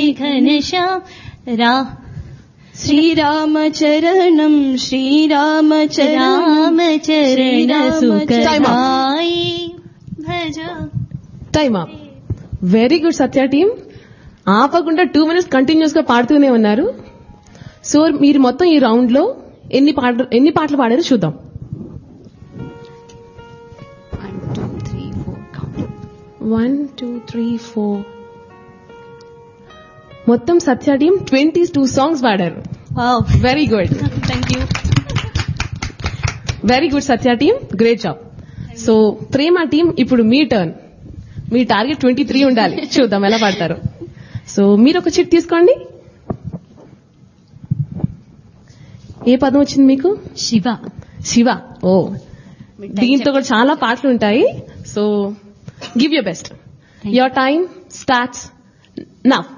घनश्याम रा శ్రీరామచరణం శ్రీరామచరణం Ramcharan Time up. सुखदाई भज time up very good Satya team ఆపకుండా టూ మినిట్స్ కంటిన్యూస్ గా పాడుతూనే ఉన్నారు సో మీరు మొత్తం ఈ రౌండ్ లో ఎన్ని పాటలు ఎన్ని పాటలు పాడారో చూద్దాం One, two, three, four, count. One two three four మొత్తం Satya team twenty two songs పాడారు Wow. Very good Thank you. Very good Satya team great job so Prema team ఇప్పుడు మీ టర్న్ మీ టార్గెట్ ట్వంటీ త్రీ ఉండాలి చూద్దాం ఎలా పాడతారు సో మీరు ఒక చిట్ తీసుకోండి ఏ పదం వచ్చింది మీకు Shiva. శివ ఓ దీంతో కూడా చాలా పాటలు ఉంటాయి so give you best your time starts now